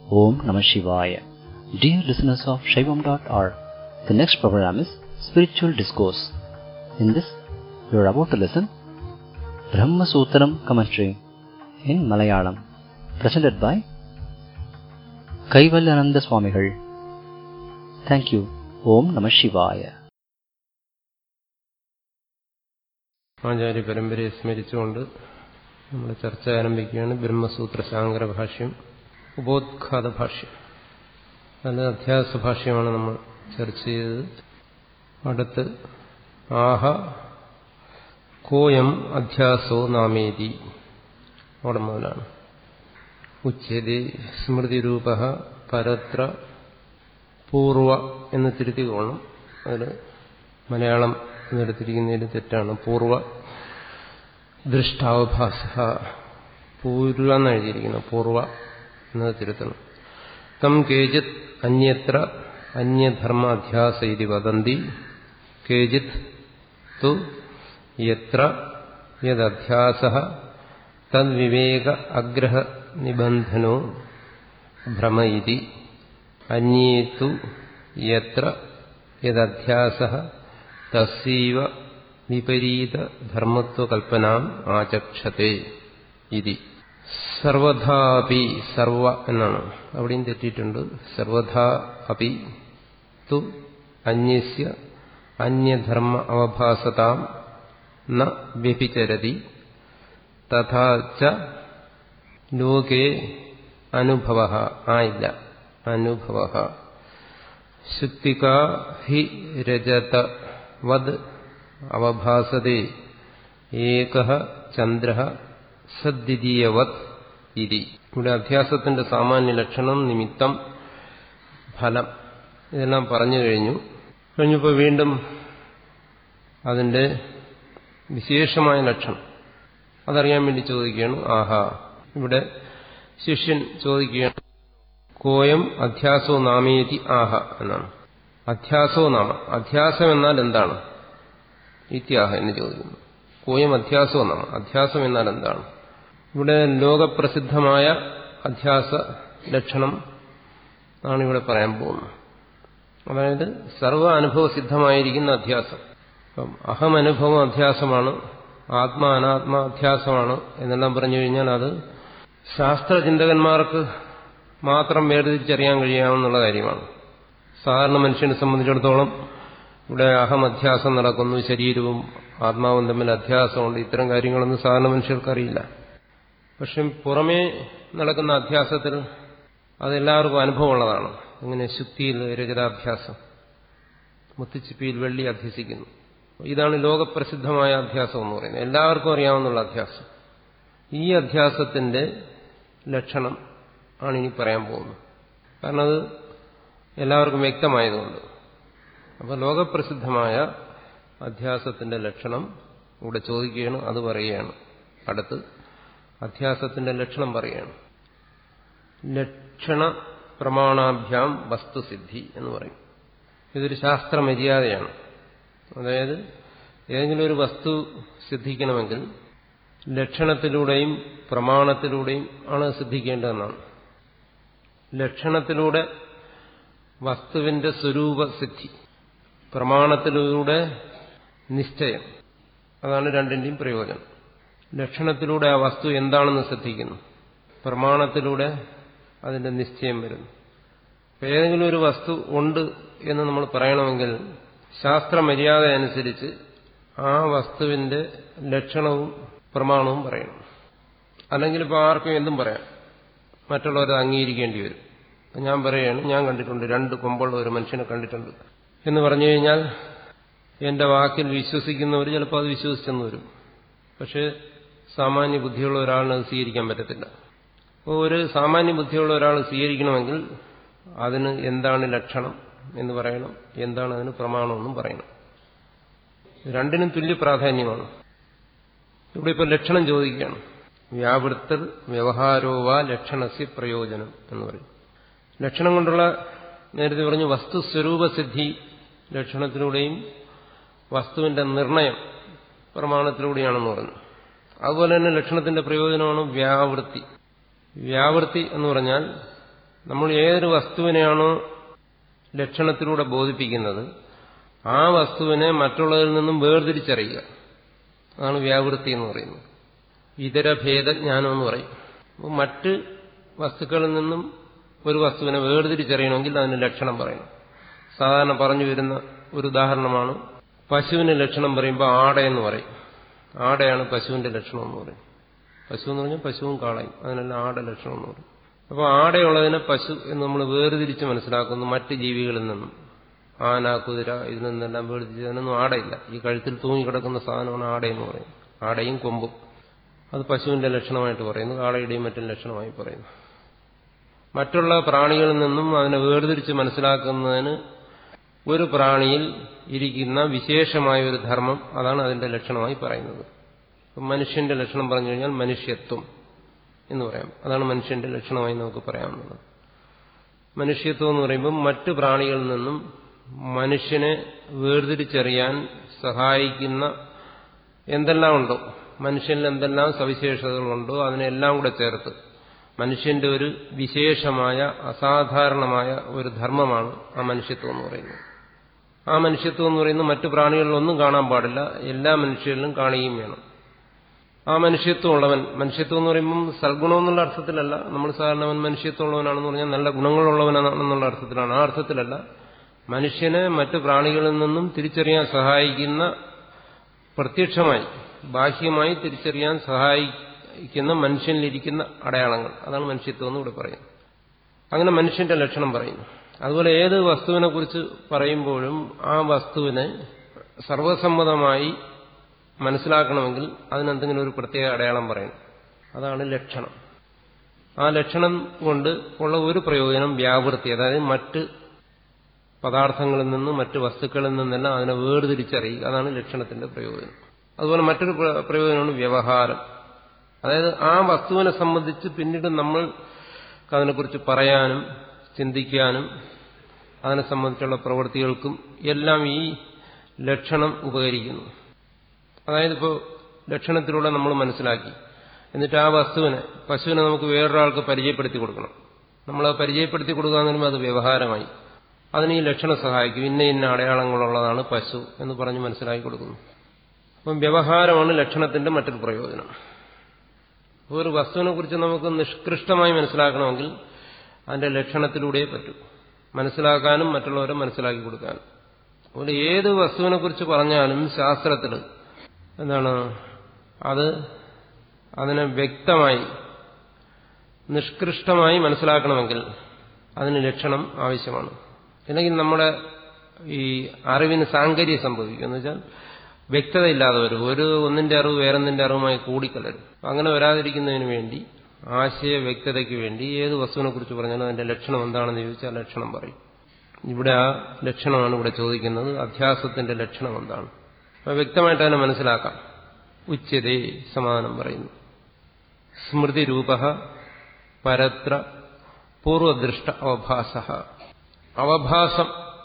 Om Namah Shivaya. Dear listeners of Shaivam.org, the next program is Spiritual Discourse. In this, you are about to listen Brahma Sutram commentary in Malayalam, presented by Kaivalyananda Swamigal. Thank you. Om Namah Shivaya. ആചാര്യ പരമ്പരയെ സ്മരിച്ചുകൊണ്ട് നമ്മുടെ ചർച്ച ആരംഭിക്കുകയാണ് ബ്രഹ്മസൂത്ര ശാങ്കര ഭാഷ്യം ഉപോദ്ഘാത ഭാഷ്യം അത് അധ്യാസ ഭാഷ്യമാണ് നമ്മൾ ചർച്ച ചെയ്തത് അടുത്ത് ആഹ കോയം അധ്യാസോ നാമേതി അവിടെ മുതലാണ് ഉച്ചതി സ്മൃതിരൂപ പരത്ര പൂർവ എന്ന് തിരുത്തിക്കോണം അതിൽ മലയാളം എന്നെടുത്തിരിക്കുന്നതിൽ തെറ്റാണ് പൂർവ ദൃഷ്ടാവഭാസ പൂർവ എന്ന് എഴുതിയിരിക്കുന്നു പൂർവ എന്നത് തിരുത്തണം തം കേചിത് അന്യത്ര അന്യധർമ്മ അധ്യാസ ഇതി വദന്തി കേചിത് തു യത്ര യദധ്യാസ തദ്വിവേക അഗ്രഹ നിബന്ധനോ ഭ്രമ ഇതി അന്യേ തു യത്ര യദധ്യാസ തസ്സീവ വിപരീത ധർമ്മത്വകൽപ്പനാം ആചക്ഷത്തെ ഇതി സർവഥാപി സർവ എന്നാണ് അവിടെയും തെറ്റിയിട്ടുണ്ട് സർവഥാ അപി തു അന്യസ്യ അന്യധർമ്മ അവഭാസതാം ന വ്യഭിചരതി തഥാ ച ലോകേ അനുഭവ ആയില്ല അനുഭവ ശുക്തിക ഹി രജത വദ് അവഭാസതേ ഏക ചന്ദ്ര സദ്വിതീയവത് ഇതി ഇവിടെ അധ്യാസത്തിന്റെ സാമാന്യ ലക്ഷണം നിമിത്തം ഫലം ഇതെല്ലാം പറഞ്ഞു കഴിഞ്ഞു കഴിഞ്ഞപ്പോൾ വീണ്ടും അതിന്റെ വിശേഷമായ ലക്ഷണം അതറിയാൻ വേണ്ടി ചോദിക്കുകയാണ് ആഹാ ഇവിടെ ശിഷ്യൻ ചോദിക്കുകയാണ് കോയം അധ്യാസോ നാമേതി ആഹ എന്നാണ് അധ്യാസോ നാമ അധ്യാസം എന്നാൽ എന്താണ് ഇത്യാഹ എന്ന് ചോദിക്കുന്നു കോയം അധ്യാസോ നാമ അധ്യാസം എന്നാൽ എന്താണ് ഇവിടെ ലോകപ്രസിദ്ധമായ അധ്യാസ ലക്ഷണം ആണ് ഇവിടെ പറയാൻ പോകുന്നത് അതായത് സർവ അനുഭവസിദ്ധമായിരിക്കുന്ന അധ്യാസം അപ്പം അഹമനുഭവം അധ്യാസമാണ് ആത്മാ അനാത്മാ അധ്യാസമാണ് എന്നെല്ലാം പറഞ്ഞു കഴിഞ്ഞാൽ അത് ശാസ്ത്രചിന്തകന്മാർക്ക് മാത്രം വേർതിരിച്ചറിയാൻ കഴിയാവുന്ന കാര്യമാണ് സാധാരണ മനുഷ്യനെ സംബന്ധിച്ചിടത്തോളം ഇവിടെ അഹമധ്യാസം നടക്കുന്നു ശരീരവും ആത്മാവും തമ്മിൽ അധ്യാസമുണ്ട് ഇത്തരം കാര്യങ്ങളൊന്നും സാധാരണ മനുഷ്യർക്കറിയില്ല പക്ഷെ പുറമേ നടക്കുന്ന അധ്യാസത്തിൽ അതെല്ലാവർക്കും അനുഭവമുള്ളതാണ് അങ്ങനെ ശുദ്ധിയിൽ രചനാഭ്യാസം മുത്തുച്ചിപ്പിയിൽ വെള്ളി അഭ്യസിക്കുന്നു ഇതാണ് ലോകപ്രസിദ്ധമായ അധ്യാസം എന്ന് പറയുന്നത് എല്ലാവർക്കും അറിയാവുന്ന അധ്യാസം ഈ അധ്യാസത്തിന്റെ ലക്ഷണം ആണ് ഇനി പറയാൻ പോകുന്നത് കാരണം അത് എല്ലാവർക്കും വ്യക്തമായതുകൊണ്ട് അപ്പോൾ ലോകപ്രസിദ്ധമായ അധ്യാസത്തിന്റെ ലക്ഷണം ഇവിടെ ചോദിക്കുകയാണ് അത് പറയുകയാണ് അടുത്ത് അധ്യാസത്തിന്റെ ലക്ഷണം പറയുകയാണ് ലക്ഷണ പ്രമാണാഭ്യാം വസ്തുസിദ്ധി എന്ന് പറയും ഇതൊരു ശാസ്ത്രമര്യാദയാണ് അതായത് ഏതെങ്കിലും ഒരു വസ്തു സിദ്ധിക്കണമെങ്കിൽ ലക്ഷണത്തിലൂടെയും പ്രമാണത്തിലൂടെയും ആണ് സിദ്ധിക്കേണ്ടതെന്നാണ് ലക്ഷണത്തിലൂടെ വസ്തുവിന്റെ സ്വരൂപ സിദ്ധി പ്രമാണത്തിലൂടെ നിശ്ചയം അതാണ് രണ്ടിന്റെയും പ്രയോജനം ലക്ഷണത്തിലൂടെ ആ വസ്തു എന്താണെന്ന് ശ്രദ്ധിക്കുന്നു പ്രമാണത്തിലൂടെ അതിന്റെ നിശ്ചയം വരുന്നു ഏതെങ്കിലും ഒരു വസ്തു ഉണ്ട് എന്ന് നമ്മൾ പറയണമെങ്കിൽ ശാസ്ത്രമര്യാദ അനുസരിച്ച് ആ വസ്തുവിന്റെ ലക്ഷണവും പ്രമാണവും പറയണം അല്ലെങ്കിൽ ഇപ്പോൾ ആർക്കും എന്തും പറയാം മറ്റുള്ളവരെ അംഗീകരിക്കേണ്ടി വരും ഞാൻ പറയുകയാണ് ഞാൻ കണ്ടിട്ടുണ്ട് രണ്ട് കൊമ്പുള്ള ഒരു മനുഷ്യനെ കണ്ടിട്ടുണ്ട് എന്ന് പറഞ്ഞു കഴിഞ്ഞാൽ എന്റെ വാക്കിൽ വിശ്വസിക്കുന്നവർ ചിലപ്പോൾ അത് വിശ്വസിച്ചെന്ന് വരും പക്ഷേ സാമാന്യ ബുദ്ധിയുള്ള ഒരാളിന് അത് സ്വീകരിക്കാൻ പറ്റത്തില്ല അപ്പോൾ ഒരു സാമാന്യ ബുദ്ധിയുള്ള ഒരാൾ സ്വീകരിക്കണമെങ്കിൽ അതിന് എന്താണ് ലക്ഷണം എന്ന് പറയണം എന്താണ് അതിന് പ്രമാണമെന്നും പറയണം രണ്ടിനും തുല്യ പ്രാധാന്യമാണ് ഇവിടെ ഇപ്പോൾ ലക്ഷണം ചോദിക്കുകയാണ് വ്യാവൃത്തർ വ്യവഹാരോവ ലക്ഷണസ്യ പ്രയോജനം എന്ന് പറയും ലക്ഷണം കൊണ്ടുള്ള നേരത്തെ പറഞ്ഞു വസ്തുസ്വരൂപസിദ്ധി ലക്ഷണത്തിലൂടെയും വസ്തുവിന്റെ നിർണയം പ്രമാണത്തിലൂടെയാണെന്ന് പറഞ്ഞു അതുപോലെ തന്നെ ലക്ഷണത്തിന്റെ പ്രയോജനമാണ് വ്യാവൃത്തി വ്യാവൃത്തി എന്ന് പറഞ്ഞാൽ നമ്മൾ ഏതൊരു വസ്തുവിനെയാണോ ലക്ഷണത്തിലൂടെ ബോധിപ്പിക്കുന്നത് ആ വസ്തുവിനെ മറ്റുള്ളതിൽ നിന്നും വേർതിരിച്ചറിയുക അതാണ് വ്യാവൃത്തി എന്ന് പറയുന്നത് ഇതര ഭേദജ്ഞാനം എന്ന് പറയും അപ്പോൾ മറ്റ് വസ്തുക്കളിൽ നിന്നും ഒരു വസ്തുവിനെ വേർതിരിച്ചറിയണമെങ്കിൽ അതിന് ലക്ഷണം പറയണം സാധാരണ പറഞ്ഞു വരുന്ന ഒരു ഉദാഹരണമാണ് പശുവിന് ലക്ഷണം പറയുമ്പോൾ ആടയെന്ന് പറയും ആടയാണ് പശുവിന്റെ ലക്ഷണം എന്ന് പറയും പശു എന്ന് പറഞ്ഞാൽ പശുവും കാളയും അതിനെല്ലാം ആട ലക്ഷണം എന്ന് പറയും അപ്പോൾ ആടയുള്ളതിനെ പശു എന്ന് നമ്മൾ വേർതിരിച്ച് മനസ്സിലാക്കുന്നു മറ്റ് ജീവികളിൽ നിന്നും ആന കുതിര ഇതിൽ നിന്നെല്ലാം വേർതിരിച്ച് അതിനൊന്നും ആടയില്ല ഈ കഴുത്തിൽ തൂങ്ങിക്കിടക്കുന്ന സാധനമാണ് ആടയെന്ന് പറയും ആടയും കൊമ്പും അത് പശുവിന്റെ ലക്ഷണമായിട്ട് പറയുന്നു കാളയുടെയും മറ്റും ലക്ഷണമായി പറയുന്നു മറ്റുള്ള പ്രാണികളിൽ നിന്നും അതിനെ വേർതിരിച്ച് മനസ്സിലാക്കുന്നതിന് ഒരു പ്രാണിയിൽ ഇരിക്കുന്ന വിശേഷമായ ഒരു ധർമ്മം അതാണ് അതിന്റെ ലക്ഷണമായി പറയുന്നത് മനുഷ്യന്റെ ലക്ഷണം പറഞ്ഞു കഴിഞ്ഞാൽ മനുഷ്യത്വം എന്ന് പറയാം അതാണ് മനുഷ്യന്റെ ലക്ഷണമായി നമുക്ക് പറയാവുന്നത് മനുഷ്യത്വം എന്ന് പറയുമ്പോൾ മറ്റു പ്രാണികളിൽ നിന്നും മനുഷ്യനെ വേർതിരിച്ചറിയാൻ സഹായിക്കുന്ന എന്തെല്ലാം ഉണ്ടോ മനുഷ്യനിൽ എന്തെല്ലാം സവിശേഷതകളുണ്ടോ അതിനെല്ലാം കൂടെ ചേർത്ത് മനുഷ്യന്റെ ഒരു വിശേഷമായ അസാധാരണമായ ഒരു ധർമ്മമാണ് ആ മനുഷ്യത്വം എന്ന് പറയുന്നത് ആ മനുഷ്യത്വം എന്ന് പറയുന്നത് മറ്റു പ്രാണികളിലൊന്നും കാണാൻ പാടില്ല എല്ലാ മനുഷ്യരിലും കാണുകയും വേണം ആ മനുഷ്യത്വം ഉള്ളവൻ മനുഷ്യത്വം എന്ന് പറയുമ്പം സൽഗുണം എന്നുള്ള അർത്ഥത്തിലല്ല നമ്മൾ സാധാരണ അവൻ മനുഷ്യത്വം ഉള്ളവനാണെന്ന് പറഞ്ഞാൽ നല്ല ഗുണങ്ങളുള്ളവനാണെന്നുള്ള അർത്ഥത്തിലാണ് ആ അർത്ഥത്തിലല്ല മനുഷ്യനെ മറ്റു പ്രാണികളിൽ നിന്നും തിരിച്ചറിയാൻ സഹായിക്കുന്ന പ്രത്യക്ഷമായി ബാഹ്യമായി തിരിച്ചറിയാൻ സഹായിക്കുന്ന മനുഷ്യനിലിരിക്കുന്ന അടയാളങ്ങൾ അതാണ് മനുഷ്യത്വം എന്ന് ഇവിടെ പറയുന്നത് അങ്ങനെ മനുഷ്യന്റെ ലക്ഷണം പറയുന്നു അതുപോലെ ഏത് വസ്തുവിനെ കുറിച്ച് പറയുമ്പോഴും ആ വസ്തുവിനെ സർവസമ്മതമായി മനസ്സിലാക്കണമെങ്കിൽ അതിനെന്തെങ്കിലും ഒരു പ്രത്യേക അടയാളം പറയണം അതാണ് ലക്ഷണം ആ ലക്ഷണം കൊണ്ട് ഉള്ള ഒരു പ്രയോജനം വ്യാവൃത്തി അതായത് മറ്റ് പദാർത്ഥങ്ങളിൽ നിന്നും മറ്റ് വസ്തുക്കളിൽ നിന്നെല്ലാം അതിനെ വേർതിരിച്ചറിയുക അതാണ് ലക്ഷണത്തിന്റെ പ്രയോജനം അതുപോലെ മറ്റൊരു പ്രയോജനമാണ് വ്യവഹാരം അതായത് ആ വസ്തുവിനെ സംബന്ധിച്ച് പിന്നീട് നമ്മൾ അതിനെക്കുറിച്ച് പറയാനും ചിന്തിക്കാനും അതിനെ സംബന്ധിച്ചുള്ള പ്രവൃത്തികൾക്കും എല്ലാം ഈ ലക്ഷണം ഉപകരിക്കുന്നു അതായത് ഇപ്പോൾ ലക്ഷണത്തിലൂടെ നമ്മൾ മനസ്സിലാക്കി എന്നിട്ട് ആ വസ്തുവിനെ പശുവിനെ നമുക്ക് വേറൊരാൾക്ക് പരിചയപ്പെടുത്തി കൊടുക്കണം നമ്മൾ പരിചയപ്പെടുത്തി കൊടുക്കുക എന്ന് പറയുമ്പോൾ അത് വ്യവഹാരമായി അതിന് ഈ ലക്ഷണം സഹായിക്കും ഇന്ന ഇന്ന അടയാളങ്ങളുള്ളതാണ് പശു എന്ന് പറഞ്ഞ് മനസ്സിലാക്കി കൊടുക്കുന്നു അപ്പം വ്യവഹാരമാണ് ലക്ഷണത്തിന്റെ മറ്റൊരു പ്രയോജനം ഒരു വസ്തുവിനെ കുറിച്ച് നമുക്ക് നിഷ്കൃഷ്ടമായി മനസ്സിലാക്കണമെങ്കിൽ അതിന്റെ ലക്ഷണത്തിലൂടെ പറ്റൂ മനസ്സിലാക്കാനും മറ്റുള്ളവരെ മനസ്സിലാക്കി കൊടുക്കാനും അതുപോലെ ഏത് വസ്തുവിനെ കുറിച്ച് പറഞ്ഞാലും ശാസ്ത്രത്തിൽ എന്താണ് അത് അതിനെ വ്യക്തമായി നിഷ്കൃഷ്ടമായി മനസ്സിലാക്കണമെങ്കിൽ അതിന് ലക്ഷണം ആവശ്യമാണ് അല്ലെങ്കിൽ നമ്മുടെ ഈ അറിവിന് സാങ്കര്യം സംഭവിക്കും എന്ന് വെച്ചാൽ വ്യക്തതയില്ലാതെ വരും ഒരു ഒന്നിന്റെ അറിവ് വേറൊന്നിന്റെ അറിവുമായി കൂടിക്കലരും അങ്ങനെ വരാതിരിക്കുന്നതിന് വേണ്ടി ആശയ വ്യക്തതയ്ക്ക് വേണ്ടി ഏത് വസ്തുവിനെ കുറിച്ച് പറഞ്ഞാലും അതിന്റെ ലക്ഷണം എന്താണെന്ന് ചോദിച്ചാൽ ലക്ഷണം പറയും ഇവിടെ ആ ലക്ഷണമാണ് ഇവിടെ ചോദിക്കുന്നത് അധ്യാസത്തിന്റെ ലക്ഷണം എന്താണ് അപ്പൊ വ്യക്തമായിട്ട് അതിനെ മനസ്സിലാക്കാം ഉച്ചതേ സമാധാനം പറയുന്നു സ്മൃതി രൂപ പരത്ര പൂർവദൃഷ്ട അവഭാസ അവഭാസം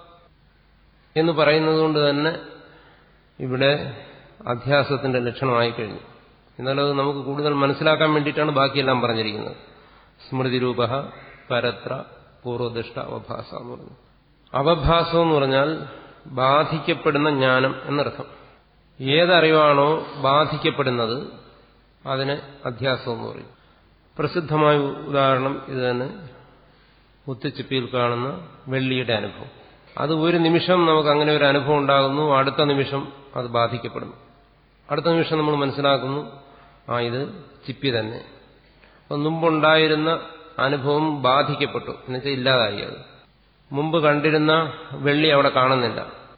എന്ന് പറയുന്നത് കൊണ്ട് തന്നെ ഇവിടെ അധ്യാസത്തിന്റെ ലക്ഷണമായി കഴിഞ്ഞു എന്നാലത് നമുക്ക് കൂടുതൽ മനസ്സിലാക്കാൻ വേണ്ടിയിട്ടാണ് ബാക്കിയെല്ലാം പറഞ്ഞിരിക്കുന്നത് സ്മൃതി രൂപ പരത്ര പൂർവദൃഷ്ട അവഭാസ എന്ന് പറഞ്ഞു അവഭാസം എന്ന് പറഞ്ഞാൽ ബാധിക്കപ്പെടുന്ന ജ്ഞാനം എന്നർത്ഥം ഏതറിവാണോ ബാധിക്കപ്പെടുന്നത് അതിന് അധ്യാസം എന്ന് പറയും പ്രസിദ്ധമായ ഉദാഹരണം ഇത് തന്നെ മുത്തുച്ചിപ്പിയിൽ കാണുന്ന വെള്ളിയുടെ അനുഭവം അത് ഒരു നിമിഷം നമുക്ക് അങ്ങനെ ഒരു അനുഭവം ഉണ്ടാകുന്നു അടുത്ത നിമിഷം അത് ബാധിക്കപ്പെടുന്നു അടുത്ത നിമിഷം നമ്മൾ മനസ്സിലാക്കുന്നു ആ ഇത് ചിപ്പി തന്നെ അപ്പം മുമ്പുണ്ടായിരുന്ന അനുഭവം ബാധിക്കപ്പെട്ടു എന്നുവെച്ചാൽ ഇല്ലാതായി അത് മുമ്പ് കണ്ടിരുന്ന വെള്ളി അവിടെ കാണുന്നില്ല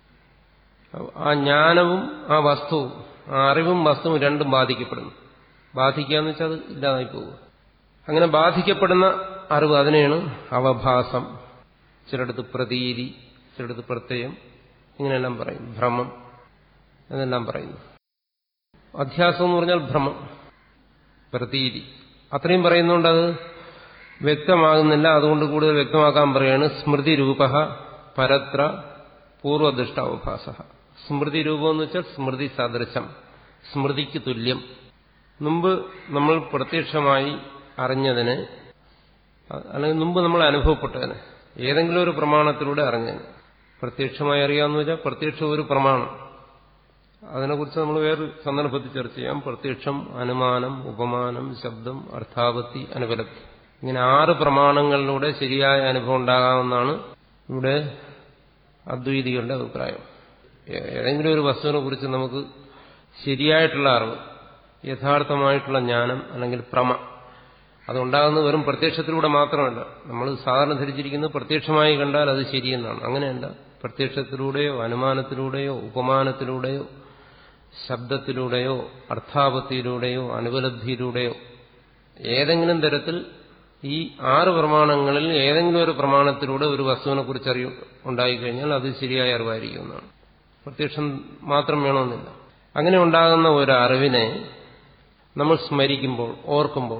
ആ ജ്ഞാനവും ആ വസ്തുവും ആ അറിവും വസ്തുവും രണ്ടും ബാധിക്കപ്പെടുന്നു ബാധിക്കുക എന്ന് വെച്ചാൽ അത് ഇല്ലാതായി പോകുക അങ്ങനെ ബാധിക്കപ്പെടുന്ന അറിവ് അതിനെയാണ് അവഭാസം ചിലടത്ത് പ്രതീതി ചിലടത്ത് പ്രത്യയം ഇങ്ങനെയെല്ലാം പറയും ഭ്രമം എന്നെല്ലാം പറയുന്നു അധ്യാസം എന്ന് പറഞ്ഞാൽ ഭ്രമം പ്രതീതി അത്രയും പറയുന്നുണ്ട് അത് വ്യക്തമാകുന്നില്ല അതുകൊണ്ട് കൂടുതൽ വ്യക്തമാക്കാൻ പറയാണ് സ്മൃതി രൂപ പരത്ര പൂർവദൃഷ്ട അവഭാസ സ്മൃതി രൂപം എന്ന് വെച്ചാൽ സ്മൃതി സദൃശം സ്മൃതിക്ക് തുല്യം മുമ്പ് നമ്മൾ പ്രത്യക്ഷമായി അറിഞ്ഞതിന് അല്ലെങ്കിൽ മുമ്പ് നമ്മൾ അനുഭവപ്പെട്ടതിന് ഏതെങ്കിലും ഒരു പ്രമാണത്തിലൂടെ അറിഞ്ഞതിന് പ്രത്യക്ഷമായി അറിയാമെന്ന് വെച്ചാൽ പ്രത്യക്ഷം ഒരു പ്രമാണം അതിനെക്കുറിച്ച് നമ്മൾ വേറൊരു സന്ദർഭത്തിൽ ചർച്ച ചെയ്യാം പ്രത്യക്ഷം അനുമാനം ഉപമാനം ശബ്ദം അർത്ഥാപത്തി അനുപലബ്ധി ഇങ്ങനെ ആറ് പ്രമാണങ്ങളിലൂടെ ശരിയായ അനുഭവം ഉണ്ടാകാമെന്നാണ് ഇവിടെ അദ്വൈതികളുടെ അഭിപ്രായം ഏതെങ്കിലും ഒരു വസ്തുവിനെ കുറിച്ച് നമുക്ക് ശരിയായിട്ടുള്ള അറിവ് യഥാർത്ഥമായിട്ടുള്ള ജ്ഞാനം അല്ലെങ്കിൽ പ്രമ അതുണ്ടാകുന്നത് വെറും പ്രത്യക്ഷത്തിലൂടെ മാത്രമല്ല നമ്മൾ സാധാരണ ധരിച്ചിരിക്കുന്നത് പ്രത്യക്ഷമായി കണ്ടാൽ അത് ശരിയെന്നാണ് അങ്ങനെയല്ല പ്രത്യക്ഷത്തിലൂടെയോ അനുമാനത്തിലൂടെയോ ഉപമാനത്തിലൂടെയോ ശബ്ദത്തിലൂടെയോ അർത്ഥാപത്തിയിലൂടെയോ അനുപലബ്ധിയിലൂടെയോ ഏതെങ്കിലും തരത്തിൽ ഈ ആറ് പ്രമാണങ്ങളിൽ ഏതെങ്കിലും ഒരു പ്രമാണത്തിലൂടെ ഒരു വസ്തുവിനെ കുറിച്ച് അറിവ് ഉണ്ടായിക്കഴിഞ്ഞാൽ അത് ശരിയായ അറിവായിരിക്കും എന്നാണ് പ്രത്യക്ഷം മാത്രം വേണമെന്നില്ല അങ്ങനെ ഉണ്ടാകുന്ന ഒരു അറിവിനെ നമ്മൾ സ്മരിക്കുമ്പോൾ ഓർക്കുമ്പോൾ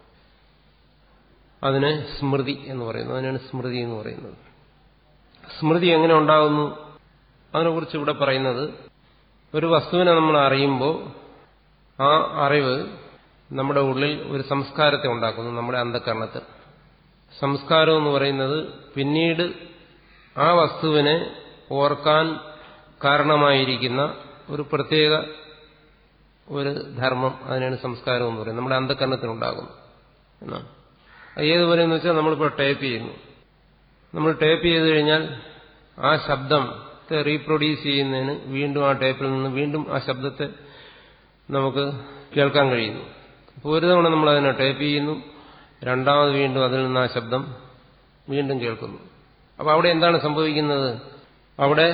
അതിനെ സ്മൃതി എന്ന് പറയുന്നു അതിനാണ് സ്മൃതി എന്ന് പറയുന്നത് സ്മൃതി എങ്ങനെ ഉണ്ടാകുന്നു അതിനെക്കുറിച്ച് ഇവിടെ പറയുന്നത് ഒരു വസ്തുവിനെ നമ്മൾ അറിയുമ്പോൾ ആ അറിവ് നമ്മുടെ ഉള്ളിൽ ഒരു സംസ്കാരത്തെ ഉണ്ടാക്കുന്നു നമ്മുടെ അന്ധകരണത്തിൽ സംസ്കാരം എന്ന് പറയുന്നത് പിന്നീട് ആ വസ്തുവിനെ ഓർക്കാൻ കാരണമായിരിക്കുന്ന ഒരു പ്രത്യേക ഒരു ധർമ്മം അതിനാണ് സംസ്കാരം എന്ന് പറയുന്നത് നമ്മുടെ അന്ധകരണത്തിനുണ്ടാകുന്നു എന്നാണ് ഏതുപോലെ എന്ന് വെച്ചാൽ നമ്മളിപ്പോൾ ടൈപ്പ് ചെയ്യുന്നു നമ്മൾ ടൈപ്പ് ചെയ്ത് കഴിഞ്ഞാൽ ആ ശബ്ദത്തെ റീപ്രൊഡ്യൂസ് ചെയ്യുന്നതിന് വീണ്ടും ആ ടൈപ്പിൽ നിന്ന് വീണ്ടും ആ ശബ്ദത്തെ നമുക്ക് കേൾക്കാൻ കഴിയുന്നു അപ്പോൾ ഒരു തവണ നമ്മൾ അതിനെ ടൈപ്പ് ചെയ്യുന്നു രണ്ടാമത് വീണ്ടും അതിൽ നിന്ന് ആ ശബ്ദം വീണ്ടും കേൾക്കുന്നു അപ്പോൾ അവിടെ എന്താണ് സംഭവിക്കുന്നത് അവിടെ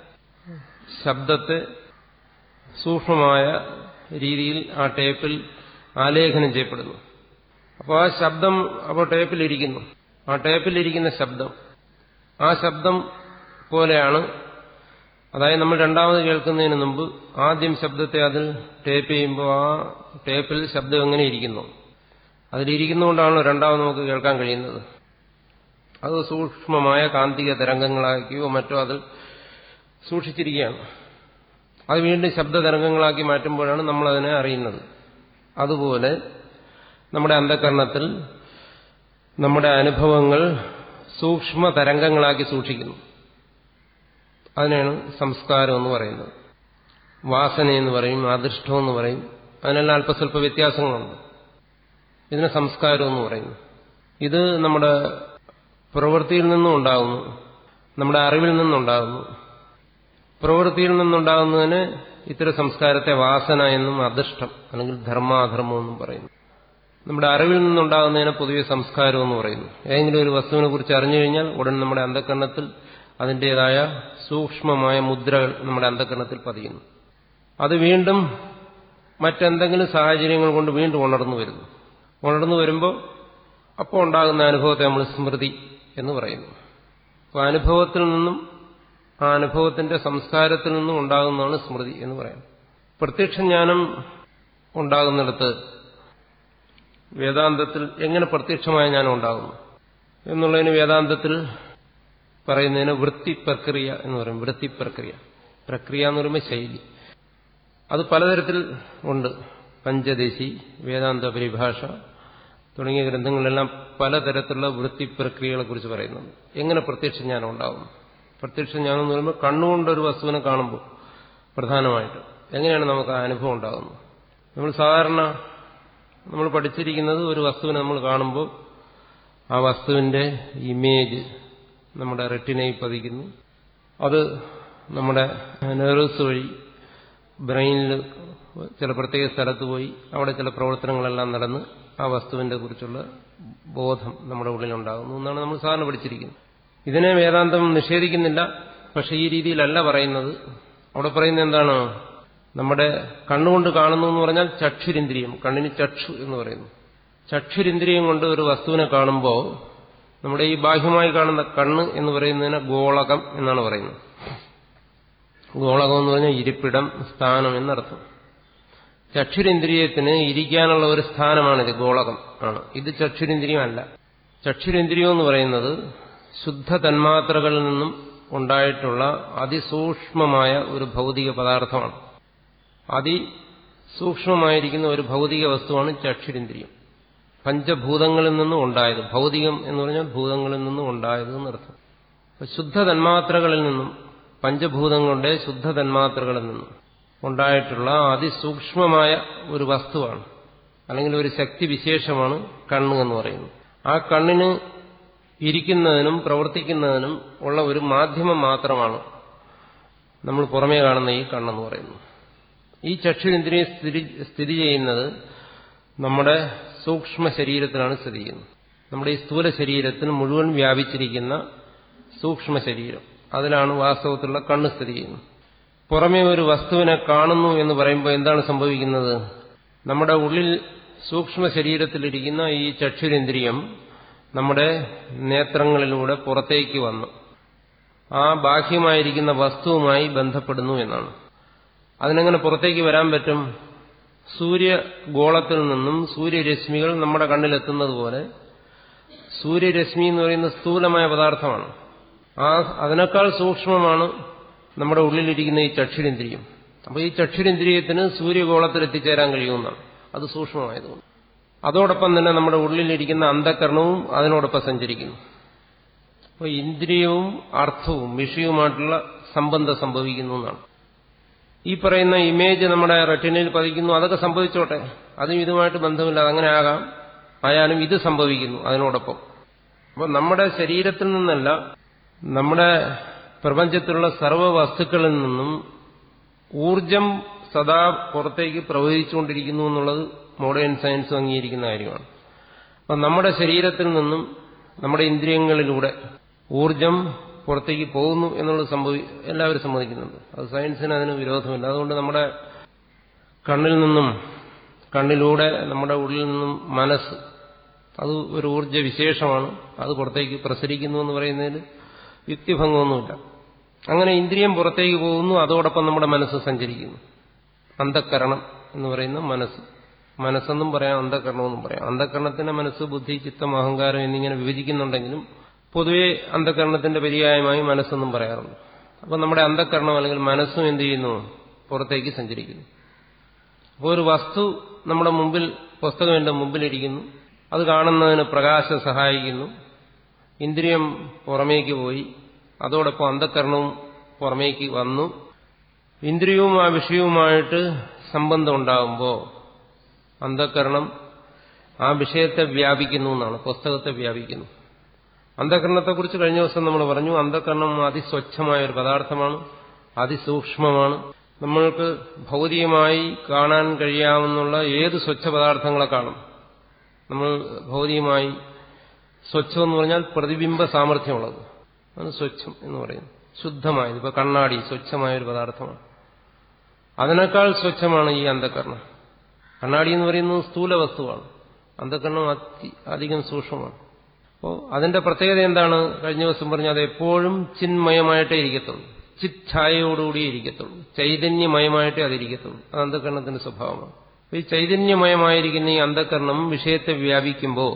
ശബ്ദത്തെ സൂക്ഷ്മമായ രീതിയിൽ ആ ടേപ്പിൽ ആലേഖനം ചെയ്യപ്പെടുന്നു അപ്പോൾ ആ ശബ്ദം അപ്പോൾ ടേപ്പിലിരിക്കുന്നു ആ ടേപ്പിലിരിക്കുന്ന ശബ്ദം ആ ശബ്ദം പോലെയാണ് അതായത് നമ്മൾ രണ്ടാമത് കേൾക്കുന്നതിന് മുമ്പ് ആദ്യം ശബ്ദത്തെ അതിൽ ടേപ്പ് ചെയ്യുമ്പോൾ ആ ടേപ്പിൽ ശബ്ദം എങ്ങനെ ഇരിക്കുന്നു അതിലിരിക്കുന്നതുകൊണ്ടാണല്ലോ രണ്ടാമത് നമുക്ക് കേൾക്കാൻ കഴിയുന്നത് അത് സൂക്ഷ്മമായ കാന്തിക തരംഗങ്ങളാക്കിയോ മറ്റോ അതിൽ സൂക്ഷിച്ചിരിക്കുകയാണ് അത് വീണ്ടും ശബ്ദ തരംഗങ്ങളാക്കി മാറ്റുമ്പോഴാണ് നമ്മൾ അതിനെ അറിയുന്നത് അതുപോലെ നമ്മുടെ അന്ധകരണത്തിൽ നമ്മുടെ അനുഭവങ്ങൾ സൂക്ഷ്മ തരംഗങ്ങളാക്കി സൂക്ഷിക്കുന്നു അതിനാണ് സംസ്കാരം എന്ന് പറയുന്നത് വാസന എന്ന് പറയും അദൃഷ്ടം എന്ന് പറയും അതിനെല്ലാം അല്പസ്വല്പ വ്യത്യാസങ്ങളുണ്ട് ഇതിനെ സംസ്കാരം എന്ന് പറയുന്നു ഇത് നമ്മുടെ പ്രവൃത്തിയിൽ നിന്നും ഉണ്ടാകുന്നു നമ്മുടെ അറിവിൽ നിന്നുണ്ടാകുന്നു പ്രവൃത്തിയിൽ നിന്നുണ്ടാകുന്നതിന് ഇത്തരം സംസ്കാരത്തെ വാസന എന്നും അദൃഷ്ടം അല്ലെങ്കിൽ ധർമാധർമ്മം എന്നും പറയുന്നു നമ്മുടെ അറിവിൽ നിന്നുണ്ടാകുന്നതിനെ പൊതുവെ സംസ്കാരം എന്ന് പറയുന്നു ഏതെങ്കിലും ഒരു വസ്തുവിനെ കുറിച്ച് അറിഞ്ഞു കഴിഞ്ഞാൽ ഉടൻ നമ്മുടെ അന്ധകരണത്തിൽ അതിൻ്റെതായ സൂക്ഷ്മമായ മുദ്രകൾ നമ്മുടെ അന്ധകരണത്തിൽ പതിയുന്നു അത് വീണ്ടും മറ്റെന്തെങ്കിലും സാഹചര്യങ്ങൾ കൊണ്ട് വീണ്ടും ഉണർന്നു വരുന്നു ഉണർന്നു വരുമ്പോൾ അപ്പോൾ ഉണ്ടാകുന്ന അനുഭവത്തെ നമ്മൾ സ്മൃതി എന്ന് പറയുന്നു അപ്പോൾ അനുഭവത്തിൽ നിന്നും ആ അനുഭവത്തിന്റെ സംസ്കാരത്തിൽ നിന്നും ഉണ്ടാകുന്നതാണ് സ്മൃതി എന്ന് പറയുന്നത് പ്രത്യക്ഷ ജ്ഞാനം ഉണ്ടാകുന്നിടത്ത് വേദാന്തത്തിൽ എങ്ങനെ പ്രത്യക്ഷമായ ജ്ഞാനം ഉണ്ടാകുന്നു എന്നുള്ളതിന് വേദാന്തത്തിൽ പറയുന്നതിന് വൃത്തി പ്രക്രിയ എന്ന് പറയും വൃത്തി പ്രക്രിയ പ്രക്രിയ എന്ന് പറയുമ്പോൾ ശൈലി അത് പലതരത്തിൽ ഉണ്ട് പഞ്ചദേശി വേദാന്ത പരിഭാഷ തുടങ്ങിയ ഗ്രന്ഥങ്ങളിലെല്ലാം പലതരത്തിലുള്ള വൃത്തി പ്രക്രിയകളെ കുറിച്ച് പറയുന്നുണ്ട് എങ്ങനെ പ്രത്യക്ഷ ജ്ഞാനം ഉണ്ടാകുന്നു പ്രത്യക്ഷ ജ്ഞാനം എന്ന് പറയുമ്പോൾ കണ്ണുകൊണ്ട് ഒരു വസ്തുവിനെ കാണുമ്പോൾ പ്രധാനമായിട്ട് എങ്ങനെയാണ് നമുക്ക് ആ അനുഭവം ഉണ്ടാകുന്നത് നമ്മൾ സാധാരണ നമ്മൾ പഠിച്ചിരിക്കുന്നത് ഒരു വസ്തുവിനെ നമ്മൾ കാണുമ്പോൾ ആ വസ്തുവിന്റെ ഇമേജ് നമ്മുടെ റെറ്റിനയിൽ പതിക്കുന്നു അത് നമ്മുടെ നെർവ്സ് വഴി ബ്രെയിനിൽ ചില പ്രത്യേക സ്ഥലത്ത് പോയി അവിടെ ചില പ്രവർത്തനങ്ങളെല്ലാം നടന്ന് ആ വസ്തുവിന്റെ കുറിച്ചുള്ള ബോധം നമ്മുടെ ഉള്ളിലുണ്ടാകുന്നു എന്നാണ് നമ്മൾ സാധാരണ പഠിച്ചിരിക്കുന്നത് ഇതിനെ വേദാന്തം നിഷേധിക്കുന്നില്ല പക്ഷെ ഈ രീതിയിലല്ല പറയുന്നത് അവിടെ പറയുന്നത് എന്താണ് നമ്മുടെ കണ്ണുകൊണ്ട് കാണുന്നു എന്ന് പറഞ്ഞാൽ ചക്ഷുരിന്ദ്രിയം കണ്ണിന് ചക്ഷു എന്ന് പറയുന്നു ചക്ഷുരിന്ദ്രിയം കൊണ്ട് ഒരു വസ്തുവിനെ കാണുമ്പോൾ നമ്മുടെ ഈ ബാഹ്യമായി കാണുന്ന കണ്ണ് എന്ന് പറയുന്നതിന് ഗോളകം എന്നാണ് പറയുന്നത് ഗോളകം എന്ന് പറഞ്ഞാൽ ഇരിപ്പിടം സ്ഥാനം എന്നർത്ഥം ചക്ഷുരേന്ദ്രിയത്തിന് ഇരിക്കാനുള്ള ഒരു സ്ഥാനമാണിത് ഗോളകം ആണ് ഇത് ചക്ഷുരേന്ദ്രിയമല്ല ചക്ഷുരേന്ദ്രിയം എന്ന് പറയുന്നത് ശുദ്ധ തന്മാത്രകളിൽ നിന്നും ഉണ്ടായിട്ടുള്ള അതിസൂക്ഷ്മമായ ഒരു ഭൗതിക പദാർത്ഥമാണ് അതിസൂക്ഷ്മമായിരിക്കുന്ന ഒരു ഭൗതിക വസ്തുവാണ് ചക്ഷുരേന്ദ്രിയം പഞ്ചഭൂതങ്ങളിൽ നിന്നും ഉണ്ടായത് ഭൗതികം എന്ന് പറഞ്ഞാൽ ഭൂതങ്ങളിൽ നിന്നും ഉണ്ടായത് എന്നർത്ഥം അപ്പൊ ശുദ്ധ തന്മാത്രകളിൽ നിന്നും പഞ്ചഭൂതങ്ങളുടെ ശുദ്ധ തന്മാത്രകളിൽ നിന്നും ഉണ്ടായിട്ടുള്ള അതിസൂക്ഷ്മമായ ഒരു വസ്തുവാണ് അല്ലെങ്കിൽ ഒരു ശക്തി വിശേഷമാണ് കണ്ണ് എന്ന് പറയുന്നത് ആ കണ്ണിന് ഇരിക്കുന്നതിനും പ്രവർത്തിക്കുന്നതിനും ഉള്ള ഒരു മാധ്യമം മാത്രമാണ് നമ്മൾ പുറമേ കാണുന്ന ഈ കണ്ണെന്ന് പറയുന്നത് ഈ ചക്ഷുരേന്ദ്രിയം സ്ഥിതി സ്ഥിതി ചെയ്യുന്നത് നമ്മുടെ സൂക്ഷ്മ ശരീരത്തിലാണ് സ്ഥിതി ചെയ്യുന്നത് നമ്മുടെ ഈ സ്ഥൂല ശരീരത്തിന് മുഴുവൻ വ്യാപിച്ചിരിക്കുന്ന സൂക്ഷ്മ ശരീരം അതിലാണ് വാസ്തവത്തിലുള്ള കണ്ണ് സ്ഥിതി ചെയ്യുന്നത് പുറമേ ഒരു വസ്തുവിനെ കാണുന്നു എന്ന് പറയുമ്പോൾ എന്താണ് സംഭവിക്കുന്നത് നമ്മുടെ ഉള്ളിൽ സൂക്ഷ്മ ശരീരത്തിലിരിക്കുന്ന ഈ ചക്ഷുരേന്ദ്രിയം നമ്മുടെ നേത്രങ്ങളിലൂടെ പുറത്തേക്ക് വന്നു ആ ബാഹ്യമായിരിക്കുന്ന വസ്തുവുമായി ബന്ധപ്പെടുന്നു എന്നാണ് അതിനെങ്ങനെ പുറത്തേക്ക് വരാൻ പറ്റും സൂര്യഗോളത്തിൽ നിന്നും സൂര്യരശ്മികൾ നമ്മുടെ കണ്ണിലെത്തുന്നത് പോലെ സൂര്യരശ്മി എന്ന് പറയുന്ന സ്ഥൂലമായ പദാർത്ഥമാണ് ആ അതിനേക്കാൾ സൂക്ഷ്മമാണ് നമ്മുടെ ഉള്ളിലിരിക്കുന്ന ഈ ചക്ഷുരേന്ദ്രിയം അപ്പോൾ ഈ ചക്ഷുരേന്ദ്രിയത്തിന് സൂര്യഗോളത്തിൽ എത്തിച്ചേരാൻ കഴിയുമെന്നാണ് അത് സൂക്ഷ്മമായതുകൊണ്ട് അതോടൊപ്പം തന്നെ നമ്മുടെ ഉള്ളിലിരിക്കുന്ന അന്ധകരണവും അതിനോടൊപ്പം സഞ്ചരിക്കുന്നു അപ്പോൾ ഇന്ദ്രിയവും അർത്ഥവും വിഷയവുമായിട്ടുള്ള സംബന്ധം സംഭവിക്കുന്നു എന്നാണ് ഈ പറയുന്ന ഇമേജ് നമ്മുടെ റെറ്റിനയിൽ പതിക്കുന്നു അതൊക്കെ സംഭവിച്ചോട്ടെ അതും ഇതുമായിട്ട് ബന്ധമില്ല അതങ്ങനെ ആകാം ആയാലും ഇത് സംഭവിക്കുന്നു അതിനോടൊപ്പം അപ്പോൾ നമ്മുടെ ശരീരത്തിൽ നിന്നല്ല നമ്മുടെ പ്രപഞ്ചത്തിലുള്ള സർവ്വ വസ്തുക്കളിൽ നിന്നും ഊർജം സദാ പുറത്തേക്ക് പ്രവഹിച്ചുകൊണ്ടിരിക്കുന്നു എന്നുള്ളത് മോഡേൺ സയൻസ് അംഗീകരിക്കുന്ന കാര്യമാണ് അപ്പം നമ്മുടെ ശരീരത്തിൽ നിന്നും നമ്മുടെ ഇന്ദ്രിയങ്ങളിലൂടെ ഊർജം പുറത്തേക്ക് പോകുന്നു എന്നുള്ളത് സംഭവി എല്ലാവരും സമ്മതിക്കുന്നുണ്ട് അത് സയൻസിന് അതിന് വിരോധമില്ല അതുകൊണ്ട് നമ്മുടെ കണ്ണിൽ നിന്നും കണ്ണിലൂടെ നമ്മുടെ ഉള്ളിൽ നിന്നും മനസ്സ് അത് ഒരു ഊർജ്ജ വിശേഷമാണ് അത് പുറത്തേക്ക് പ്രസരിക്കുന്നു എന്ന് പറയുന്നതിൽ യുക്തിഭംഗമൊന്നുമില്ല അങ്ങനെ ഇന്ദ്രിയം പുറത്തേക്ക് പോകുന്നു അതോടൊപ്പം നമ്മുടെ മനസ്സ് സഞ്ചരിക്കുന്നു അന്ധക്കരണം എന്ന് പറയുന്ന മനസ്സ് മനസ്സെന്നും പറയാം അന്ധകരണമെന്നും പറയാം അന്ധകരണത്തിന്റെ മനസ്സ് ബുദ്ധി ചിത്തം അഹങ്കാരം എന്നിങ്ങനെ വിഭജിക്കുന്നുണ്ടെങ്കിലും പൊതുവെ അന്ധകരണത്തിന്റെ പര്യായമായി മനസ്സെന്നും പറയാറുണ്ട് അപ്പോൾ നമ്മുടെ അന്ധകരണം അല്ലെങ്കിൽ മനസ്സും എന്ത് ചെയ്യുന്നു പുറത്തേക്ക് സഞ്ചരിക്കുന്നു അപ്പോൾ ഒരു വസ്തു നമ്മുടെ മുമ്പിൽ പുസ്തകം എന്റെ മുമ്പിലിരിക്കുന്നു അത് കാണുന്നതിന് പ്രകാശം സഹായിക്കുന്നു ഇന്ദ്രിയം പുറമേക്ക് പോയി അതോടൊപ്പം അന്ധകരണവും പുറമേക്ക് വന്നു ഇന്ദ്രിയവും ആ വിഷയവുമായിട്ട് സംബന്ധം ഉണ്ടാകുമ്പോൾ അന്ധകരണം ആ വിഷയത്തെ വ്യാപിക്കുന്നു എന്നാണ് പുസ്തകത്തെ വ്യാപിക്കുന്നു അന്ധകരണത്തെക്കുറിച്ച് കഴിഞ്ഞ ദിവസം നമ്മൾ പറഞ്ഞു അന്ധകരണം അതിസ്വച്ഛമായ ഒരു പദാർത്ഥമാണ് അതിസൂക്ഷ്മമാണ് നമ്മൾക്ക് ഭൗതികമായി കാണാൻ കഴിയാവുന്ന ഏത് സ്വച്ഛ പദാർത്ഥങ്ങളെ കാണും നമ്മൾ ഭൗതികമായി സ്വച്ഛം എന്ന് പറഞ്ഞാൽ പ്രതിബിംബ സാമർഥ്യമുള്ളത് അത് സ്വച്ഛം എന്ന് പറയുന്നത് ശുദ്ധമായത് ഇപ്പൊ കണ്ണാടി സ്വച്ഛമായ ഒരു പദാർത്ഥമാണ് അതിനേക്കാൾ സ്വച്ഛമാണ് ഈ അന്ധകരണം കണ്ണാടി എന്ന് പറയുന്നത് സ്ഥൂല വസ്തുവാണ് അന്ധകരണം അതി അധികം സൂക്ഷ്മമാണ് അപ്പോൾ അതിന്റെ പ്രത്യേകത എന്താണ് കഴിഞ്ഞ ദിവസം പറഞ്ഞത് എപ്പോഴും ചിന്മയമായിട്ടേ ഇരിക്കത്തുള്ളൂ ചിത് ഛായയോടുകൂടിയേ ഇരിക്കത്തുള്ളൂ ചൈതന്യമയമായിട്ടേ അതിരിക്കത്തുള്ളൂ അത് അന്ധകരണത്തിന്റെ സ്വഭാവമാണ് ഈ ചൈതന്യമയമായിരിക്കുന്ന ഈ അന്ധകരണം വിഷയത്തെ വ്യാപിക്കുമ്പോൾ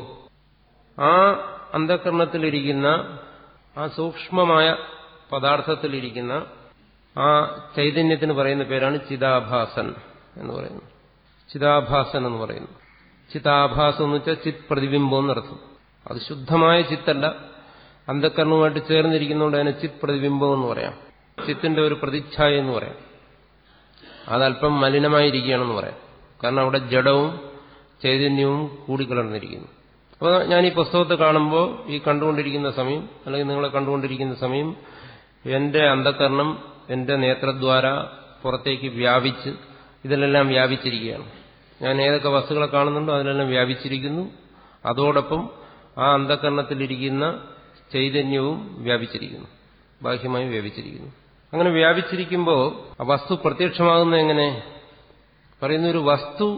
ആ അന്ധകരണത്തിലിരിക്കുന്ന ആ സൂക്ഷ്മമായ പദാർത്ഥത്തിലിരിക്കുന്ന ആ ചൈതന്യത്തിന് പറയുന്ന പേരാണ് ചിതാഭാസൻ എന്ന് പറയുന്നത് ചിതാഭാസൻ എന്ന് പറയുന്നു ചിതാഭാസം എന്ന് വെച്ചാൽ ചിത് പ്രതിബിംബം എന്നർത്ഥം അത് ശുദ്ധമായ ചിത്തല്ല അന്ധകരണവുമായിട്ട് ചേർന്നിരിക്കുന്നതുകൊണ്ട് അതിനെ ചിത് പ്രതിബിംബം എന്ന് പറയാം ചിത്തിന്റെ ഒരു പ്രതിച്ഛായ എന്ന് പറയാം അതല്പം മലിനമായിരിക്കുകയാണെന്ന് പറയാം കാരണം അവിടെ ജഡവും ചൈതന്യവും കൂടിക്കലർന്നിരിക്കുന്നു അപ്പോൾ ഞാൻ ഈ പുസ്തകത്തെ കാണുമ്പോൾ ഈ കണ്ടുകൊണ്ടിരിക്കുന്ന സമയം അല്ലെങ്കിൽ നിങ്ങളെ കണ്ടുകൊണ്ടിരിക്കുന്ന സമയം എന്റെ അന്ധകരണം എന്റെ നേത്രദ്വാര പുറത്തേക്ക് വ്യാപിച്ച് ഇതിലെല്ലാം വ്യാപിച്ചിരിക്കുകയാണ് ഞാൻ ഏതൊക്കെ വസ്തുക്കളെ കാണുന്നുണ്ടോ അതിലെല്ലാം വ്യാപിച്ചിരിക്കുന്നു അതോടൊപ്പം ആ അന്ധകരണത്തിലിരിക്കുന്ന ചൈതന്യവും വ്യാപിച്ചിരിക്കുന്നു ബാഹ്യമായി വ്യാപിച്ചിരിക്കുന്നു അങ്ങനെ വ്യാപിച്ചിരിക്കുമ്പോൾ ആ വസ്തു പ്രത്യക്ഷമാകുന്ന എങ്ങനെ പറയുന്ന ഒരു വസ്തു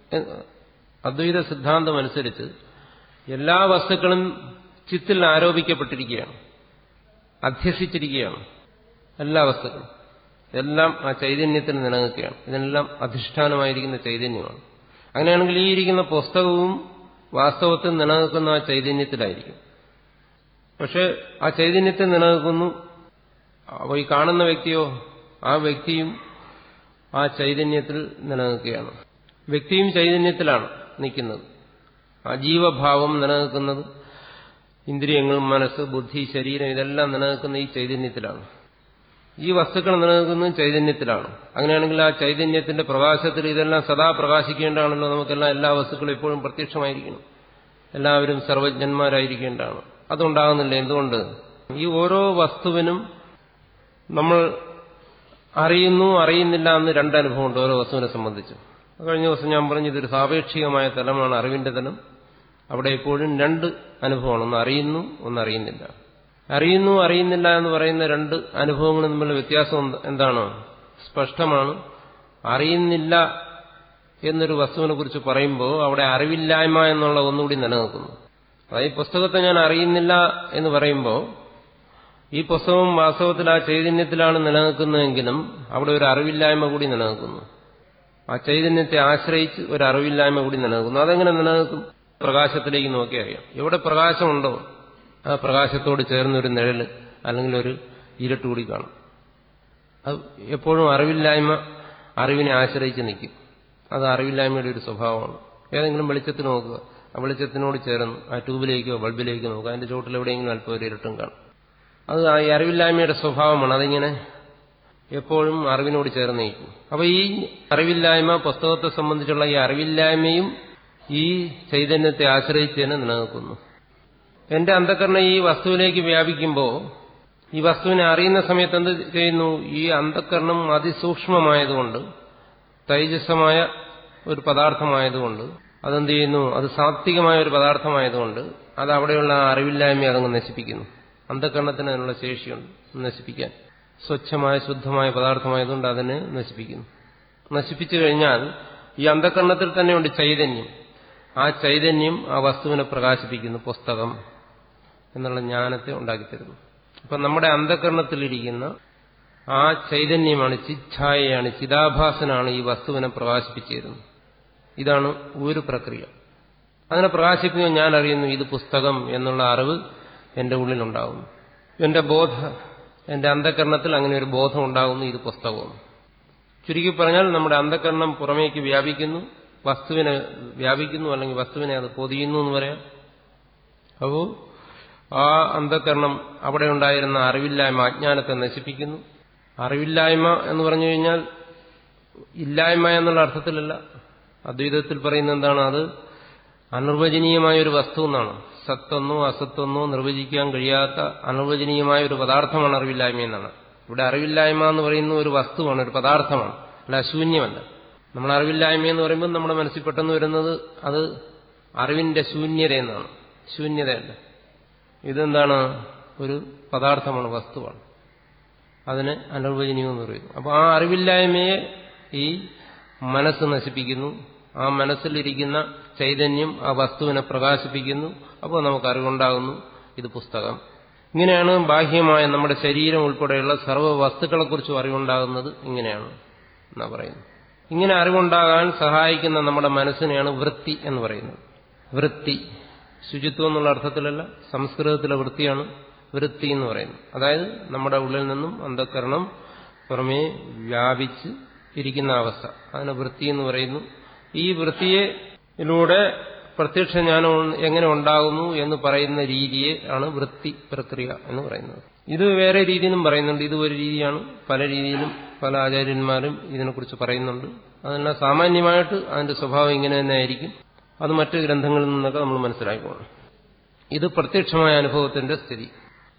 അദ്വൈത സിദ്ധാന്തം അനുസരിച്ച് എല്ലാ വസ്തുക്കളും ചിത്തിൽ ആരോപിക്കപ്പെട്ടിരിക്കുകയാണ് അധ്യസിച്ചിരിക്കുകയാണ് എല്ലാ വസ്തുക്കളും എല്ലാം ആ ചൈതന്യത്തിൽ നിലനിൽക്കുകയാണ് ഇതിനെല്ലാം അധിഷ്ഠാനമായിരിക്കുന്ന ചൈതന്യമാണ് അങ്ങനെയാണെങ്കിൽ ഈ ഇരിക്കുന്ന പുസ്തകവും വാസ്തവത്തിൽ നിലനിൽക്കുന്ന ആ ചൈതന്യത്തിലായിരിക്കും പക്ഷെ ആ ചൈതന്യത്തിൽ നിലനിൽക്കുന്നു അപ്പോൾ ഈ കാണുന്ന വ്യക്തിയോ ആ വ്യക്തിയും ആ ചൈതന്യത്തിൽ നിലനിൽക്കുകയാണ് വ്യക്തിയും ചൈതന്യത്തിലാണ് നിൽക്കുന്നത് ആ ജീവഭാവം നിലനിൽക്കുന്നത് ഇന്ദ്രിയങ്ങൾ മനസ്സ് ബുദ്ധി ശരീരം ഇതെല്ലാം നിലനിൽക്കുന്ന ഈ ചൈതന്യത്തിലാണ് ഈ വസ്തുക്കൾ നിലനിൽക്കുന്നത് ചൈതന്യത്തിലാണ് അങ്ങനെയാണെങ്കിൽ ആ ചൈതന്യത്തിന്റെ പ്രകാശത്തിൽ ഇതെല്ലാം സദാ പ്രകാശിക്കേണ്ടതാണല്ലോ നമുക്കെല്ലാം എല്ലാ വസ്തുക്കളും എപ്പോഴും പ്രത്യക്ഷമായിരിക്കണം എല്ലാവരും സർവജ്ഞന്മാരായിരിക്കേണ്ടതാണ് അതുണ്ടാകുന്നില്ല എന്തുകൊണ്ട് ഈ ഓരോ വസ്തുവിനും നമ്മൾ അറിയുന്നു അറിയുന്നില്ല എന്ന് രണ്ടനുഭവമുണ്ട് ഓരോ വസ്തുവിനെ സംബന്ധിച്ച് കഴിഞ്ഞ ദിവസം ഞാൻ പറഞ്ഞു ഇതൊരു സാപേക്ഷികമായ തലമാണ് അറിവിന്റെ തലം അവിടെ എപ്പോഴും രണ്ട് അനുഭവമാണ് ഒന്ന് അറിയുന്നു ഒന്ന് അറിയുന്നില്ല അറിയുന്നു അറിയുന്നില്ല എന്ന് പറയുന്ന രണ്ട് അനുഭവങ്ങളും തമ്മിലുള്ള വ്യത്യാസം എന്താണ് സ്പഷ്ടമാണ് അറിയുന്നില്ല എന്നൊരു വസ്തുവിനെ കുറിച്ച് പറയുമ്പോൾ അവിടെ അറിവില്ലായ്മ എന്നുള്ള ഒന്നുകൂടി നിലനിൽക്കുന്നു അതായത് ഈ പുസ്തകത്തെ ഞാൻ അറിയുന്നില്ല എന്ന് പറയുമ്പോൾ ഈ പുസ്തകം വാസ്തവത്തിൽ ആ ചൈതന്യത്തിലാണ് നിലനിൽക്കുന്നതെങ്കിലും അവിടെ ഒരു അറിവില്ലായ്മ കൂടി നിലനിൽക്കുന്നു ആ ചൈതന്യത്തെ ആശ്രയിച്ച് ഒരു അറിവില്ലായ്മ കൂടി നിലനിൽക്കുന്നു അതെങ്ങനെ നിലനിൽക്കും പ്രകാശത്തിലേക്ക് നോക്കി അറിയാം എവിടെ പ്രകാശമുണ്ടോ ആ പ്രകാശത്തോട് ചേർന്നൊരു നിഴൽ അല്ലെങ്കിൽ ഒരു ഇരുട്ട് കൂടി കാണും അത് എപ്പോഴും അറിവില്ലായ്മ അറിവിനെ ആശ്രയിച്ച് നിൽക്കും അത് അറിവില്ലായ്മയുടെ ഒരു സ്വഭാവമാണ് ഏതെങ്കിലും വെളിച്ചത്തിൽ നോക്കുക ആ വെളിച്ചത്തിനോട് ചേർന്ന് ആ ട്യൂബിലേക്കോ ബൾബിലേക്കോ നോക്കുക അതിന്റെ ചോട്ടിൽ എവിടെയെങ്കിലും അല്പം ഒരു ഇരുട്ടും കാണും അത് ആ അറിവില്ലായ്മയുടെ സ്വഭാവമാണ് അതിങ്ങനെ എപ്പോഴും അറിവിനോട് ചേർന്ന് നിൽക്കും അപ്പൊ ഈ അറിവില്ലായ്മ പുസ്തകത്തെ സംബന്ധിച്ചുള്ള ഈ അറിവില്ലായ്മയും ഈ ചൈതന്യത്തെ ആശ്രയിച്ച് തന്നെ നിലനിൽക്കുന്നു എന്റെ അന്ധകരണം ഈ വസ്തുവിലേക്ക് വ്യാപിക്കുമ്പോൾ ഈ വസ്തുവിനെ അറിയുന്ന സമയത്ത് എന്ത് ചെയ്യുന്നു ഈ അന്ധകരണം അതിസൂക്ഷ്മമായതുകൊണ്ട് തൈജസ്സമായ ഒരു പദാർത്ഥമായതുകൊണ്ട് അതെന്ത് ചെയ്യുന്നു അത് സാത്വികമായ ഒരു പദാർത്ഥമായതുകൊണ്ട് അത് അവിടെയുള്ള ആ അറിവില്ലായ്മ അതങ്ങ് നശിപ്പിക്കുന്നു അന്ധകരണത്തിന് അതിനുള്ള ശേഷിയുണ്ട് നശിപ്പിക്കാൻ സ്വച്ഛമായ ശുദ്ധമായ പദാർത്ഥമായതുകൊണ്ട് അതിനെ നശിപ്പിക്കുന്നു നശിപ്പിച്ചു കഴിഞ്ഞാൽ ഈ അന്ധകരണത്തിൽ തന്നെയുണ്ട് ചൈതന്യം ആ ചൈതന്യം ആ വസ്തുവിനെ പ്രകാശിപ്പിക്കുന്നു പുസ്തകം എന്നുള്ള ജ്ഞാനത്തെ ഉണ്ടാക്കിത്തരുന്നു അപ്പൊ നമ്മുടെ അന്ധകരണത്തിലിരിക്കുന്ന ആ ചൈതന്യമാണ് ചിച്ഛായയാണ് ചിതാഭാസനാണ് ഈ വസ്തുവിനെ പ്രകാശിപ്പിച്ചു തരുന്നത് ഇതാണ് ഒരു പ്രക്രിയ അതിനെ പ്രകാശിപ്പിക്കുമ്പോൾ ഞാൻ അറിയുന്നു ഇത് പുസ്തകം എന്നുള്ള അറിവ് എന്റെ ഉള്ളിലുണ്ടാകുന്നു എന്റെ ബോധ എന്റെ അന്ധകരണത്തിൽ അങ്ങനെ ഒരു ബോധം ഉണ്ടാകുന്നു ഇത് പുസ്തകവും ചുരുക്കി പറഞ്ഞാൽ നമ്മുടെ അന്ധകരണം പുറമേക്ക് വ്യാപിക്കുന്നു വസ്തുവിനെ വ്യാപിക്കുന്നു അല്ലെങ്കിൽ വസ്തുവിനെ അത് പൊതിയുന്നു എന്ന് പറയാം അപ്പോൾ ആ അന്ധകരണം അവിടെ ഉണ്ടായിരുന്ന അറിവില്ലായ്മ അജ്ഞാനത്തെ നശിപ്പിക്കുന്നു അറിവില്ലായ്മ എന്ന് പറഞ്ഞു കഴിഞ്ഞാൽ ഇല്ലായ്മ എന്നുള്ള അർത്ഥത്തിലല്ല അദ്വൈതത്തിൽ പറയുന്ന എന്താണ് അത് അനിർവചനീയമായ ഒരു വസ്തു എന്നാണ് സത്തെന്നോ അസത്തെന്നോ നിർവചിക്കാൻ കഴിയാത്ത അനിർവചനീയമായ ഒരു പദാർത്ഥമാണ് അറിവില്ലായ്മ എന്നാണ് ഇവിടെ അറിവില്ലായ്മ എന്ന് പറയുന്ന ഒരു വസ്തുവാണ് ഒരു പദാർത്ഥമാണ് അല്ല അശൂന്യമല്ല നമ്മൾ അറിവില്ലായ്മ എന്ന് പറയുമ്പോൾ നമ്മുടെ മനസ്സിൽ പെട്ടെന്ന് വരുന്നത് അത് അറിവിന്റെ ശൂന്യത എന്നാണ് ശൂന്യതയല്ല ഇതെന്താണ് ഒരു പദാർത്ഥമാണ് വസ്തുവാണ് അതിന് അനിർവചനീയം എന്ന് പറയുന്നു അപ്പോൾ ആ അറിവില്ലായ്മയെ ഈ മനസ്സ് നശിപ്പിക്കുന്നു ആ മനസ്സിലിരിക്കുന്ന ചൈതന്യം ആ വസ്തുവിനെ പ്രകാശിപ്പിക്കുന്നു അപ്പോൾ നമുക്ക് അറിവുണ്ടാകുന്നു ഇത് പുസ്തകം ഇങ്ങനെയാണ് ബാഹ്യമായ നമ്മുടെ ശരീരം ഉൾപ്പെടെയുള്ള സർവ്വ വസ്തുക്കളെക്കുറിച്ചും അറിവുണ്ടാകുന്നത് ഇങ്ങനെയാണ് എന്നാ പറയുന്നത് ഇങ്ങനെ അറിവുണ്ടാകാൻ സഹായിക്കുന്ന നമ്മുടെ മനസ്സിനെയാണ് വൃത്തി എന്ന് പറയുന്നത് വൃത്തി ശുചിത്വം എന്നുള്ള അർത്ഥത്തിലല്ല സംസ്കൃതത്തിലെ വൃത്തിയാണ് വൃത്തി എന്ന് പറയുന്നത് അതായത് നമ്മുടെ ഉള്ളിൽ നിന്നും അന്ധകരണം പുറമേ വ്യാപിച്ച് ഇരിക്കുന്ന അവസ്ഥ അതിനെ വൃത്തി എന്ന് പറയുന്നു ഈ വൃത്തിയിലൂടെ പ്രത്യക്ഷ ജ്ഞാനം എങ്ങനെ ഉണ്ടാകുന്നു എന്ന് പറയുന്ന രീതിയെ ആണ് വൃത്തി പ്രക്രിയ എന്ന് പറയുന്നത് ഇത് വേറെ രീതിയിലും പറയുന്നുണ്ട് ഇത് ഒരു രീതിയാണ് പല രീതിയിലും പല ആചാര്യന്മാരും ഇതിനെക്കുറിച്ച് പറയുന്നുണ്ട് അതെല്ലാം സാമാന്യമായിട്ട് അതിന്റെ സ്വഭാവം ഇങ്ങനെ തന്നെ ആയിരിക്കും അത് മറ്റു ഗ്രന്ഥങ്ങളിൽ നിന്നൊക്കെ നമ്മൾ മനസ്സിലാക്കിക്കോണം ഇത് പ്രത്യക്ഷമായ അനുഭവത്തിന്റെ സ്ഥിതി